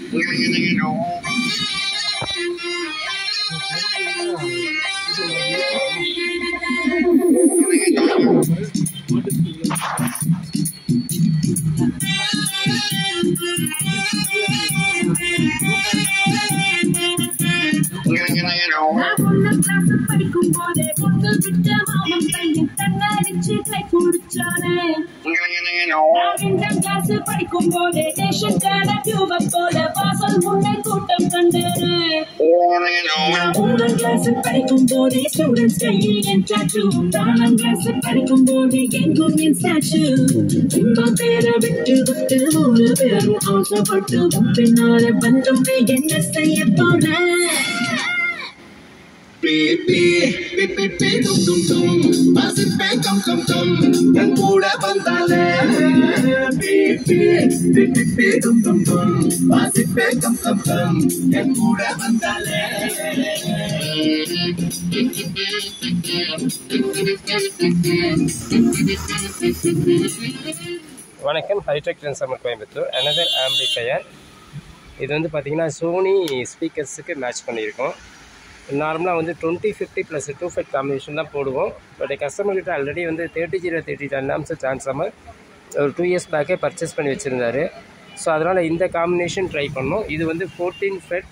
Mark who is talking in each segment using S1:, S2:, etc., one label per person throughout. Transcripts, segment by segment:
S1: நான் உன்னை class படிக்கும் போதே பொண்ணு விட்ட மாமன் பையன் கண்ணடிச்சு கை குடிச்சானே நான் ரெண்டாம் கிளாஸ் படிக்கும் போதே ரேஷன் கடை டியூப போல வாசல் முன்னே கூட்டம் கண்டேனே நான் மூணாம் கிளாஸ் படிக்கும் போதே ஸ்டூடெண்ட்ஸ் கையில் என் டாட்டூ நாலாம் கிளாஸ் படிக்கும் போதே எங்கும் என் ஸ்டாச்சு சும்மா பேரை விட்டு விட்டு மூணு பேரும் ஆசைப்பட்டு பின்னால பந்தமே என்ன செய்ய போனேன்
S2: என் கூட வந்தாலே வாசிப்பே கம் கம் கம் என் கூட வந்தாலே
S3: வணக்கம் hi-tech transformer Coimbatore another amplifier இது வந்து பார்த்திங்கன்னா சோனி ஸ்பீக்கர்ஸுக்கு மேட்ச் பண்ணியிருக்கோம் நார்மலாக வந்து டுவெண்ட்டி ஃபிஃப்டி ப்ளஸ் டூ ஃபைட் காம்பினேஷன் தான் போடுவோம் பட் கஸ்டமர்கிட்ட ஆல்ரெடி வந்து thirty zero thirty ten amps transformer ஒரு டூ இயர்ஸ் பேக்கே பர்ச்சேஸ் பண்ணி வச்சுருந்தாரு ஸோ அதனால் இந்த காம்பினேஷன் ட்ரை பண்ணோம் இது வந்து ஃபோர்டீன் ஃபெட்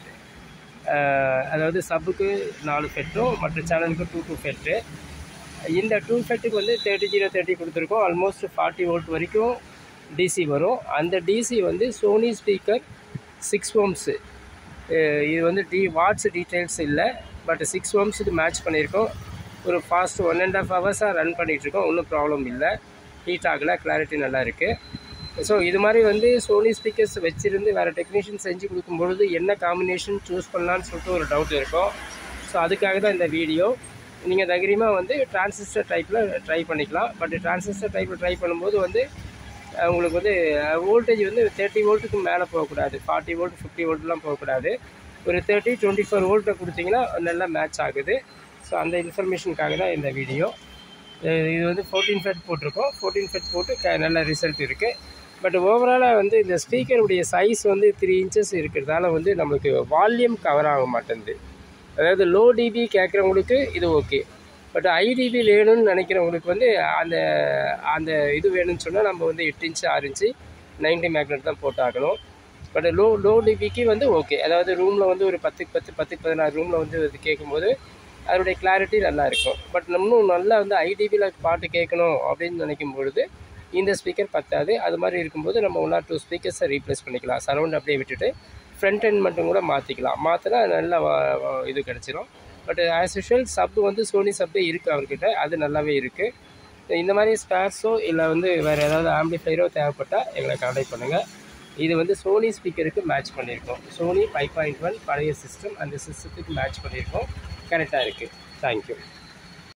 S3: அதாவது சப்புக்கு நாலு ஃபெட்டும் மற்ற சேனலுக்கு டூ டூ ஃபெட்டு இந்த டூ ஃபெட்டுக்கு வந்து தேர்ட்டி ஜீரோ தேர்ட்டி கொடுத்துருக்கோம் ஆல்மோஸ்ட் ஃபார்ட்டி வோல்ட் வரைக்கும் டிசி வரும் அந்த டிசி வந்து சோனி ஸ்பீக்கர் சிக்ஸ் ஓம்ஸு இது வந்து டி வாட்ஸ் டீட்டெயில்ஸ் இல்லை பட் சிக்ஸ் ஓம்ஸுக்கு மேட்ச் பண்ணியிருக்கோம் ஒரு ஃபாஸ்ட் ஒன் அண்ட் ஆஃப் ஹவர்ஸாக ரன் பண்ணிகிட்ருக்கோம் ஒன்றும் ப்ராப்ளம் இல்லை ஹீட் ஆகலை கிளாரிட்டி நல்லா இருக்குது ஸோ இது மாதிரி வந்து சோனி ஸ்பீக்கர்ஸ் வச்சுருந்து வேறு டெக்னீஷியன் செஞ்சு கொடுக்கும்பொழுது என்ன காம்பினேஷன் சூஸ் பண்ணலான்னு சொல்லிட்டு ஒரு டவுட் இருக்கும் ஸோ அதுக்காக தான் இந்த வீடியோ நீங்கள் தைரியமாக வந்து டிரான்சிஸ்டர் டைப்பில் ட்ரை பண்ணிக்கலாம் பட் டிரான்சிஸ்டர் டைப்பில் ட்ரை பண்ணும்போது வந்து அஹ், உங்களுக்கு வந்து வோல்டேஜ் வந்து தேர்ட்டி வோல்ட்டுக்கு மேலே போகக்கூடாது ஃபார்ட்டி வோல்ட் ஃபிஃப்டி வோல்ட்லாம் போகக்கூடாது ஒரு தேர்ட்டி டுவெண்ட்டி ஃபோர் வோல்ட்டை கொடுத்தீங்கன்னா நல்லா மேட்ச் ஆகுது ஸோ அந்த இன்ஃபர்மேஷனுக்காக தான் இந்த வீடியோ அஹ் இது வந்து ஃபோர்டீன் ஃபெட் போட்டிருக்கோம் ஃபோர்டீன் ஃபெட் போட்டு க நல்ல ரிசல்ட் இருக்குது பட் ஓவராலாக வந்து இந்த ஸ்பீக்கருடைய சைஸ் வந்து த்ரீ இன்ச்சஸ் இருக்கிறதால வந்து நம்மளுக்கு வால்யூம் கவர் ஆக மாட்டேங்குது அதாவது லோ டிபி கேட்குறவங்களுக்கு இது ஓகே பட் ஐடிபி வேணும்னு நினைக்கிறவங்களுக்கு வந்து அந்த அந்த இது வேணும்னு சொன்னால் நம்ம வந்து எட்டு இன்ச்சு ஆறு இன்ச்சு நைன்டி மேக்னெட் தான் போட்டாகணும் பட் லோ லோ டிபிக்கு வந்து ஓகே அதாவது ரூமில் வந்து ஒரு பத்துக்கு பத்து பத்துக்கு பதினாறு ரூமில் வந்து இது கேட்கும்போது அதனுடைய கிளாரிட்டி நல்லா இருக்கும் பட் இன்னும் நல்லா வந்து ஐடிபியில் பாட்டு கேட்கணும் அப்படின்னு நினைக்கும் பொழுது இந்த ஸ்பீக்கர் பத்தாது அது மாதிரி இருக்கும்போது நம்ம ஒன் ஆர் டூ ஸ்பீக்கர்ஸை ரீப்ளேஸ் பண்ணிக்கலாம் சரௌண்ட் அப்படியே விட்டுட்டு ஃப்ரண்ட் end மட்டும் கூட மாற்றிக்கலாம் மாற்றினா நல்லா வ- வ- இது கிடச்சிரும் பட் ஆஸ் யூஷுவல் சப்பு வந்து சோனி சப்பே இருக்குது அவர்கிட்ட அது நல்லாவே இருக்குது இந்த மாதிரி ஸ்பேர்ஸோ இல்லை வந்து வேறு ஏதாவது ஆம்பிளிஃபையரோ தேவைப்பட்டால் எங்களை கான்டாக்ட் பண்ணுங்கள் இது வந்து சோனி ஸ்பீக்கருக்கு மேட்ச் பண்ணியிருக்கோம் சோனி ஃபைவ் பாயிண்ட் ஒன் பழைய சிஸ்டம் அந்த சிஸ்டத்துக்கு மேட்ச் பண்ணியிருக்கோம் கரெக்டாக இருக்குது தேங்க்யூ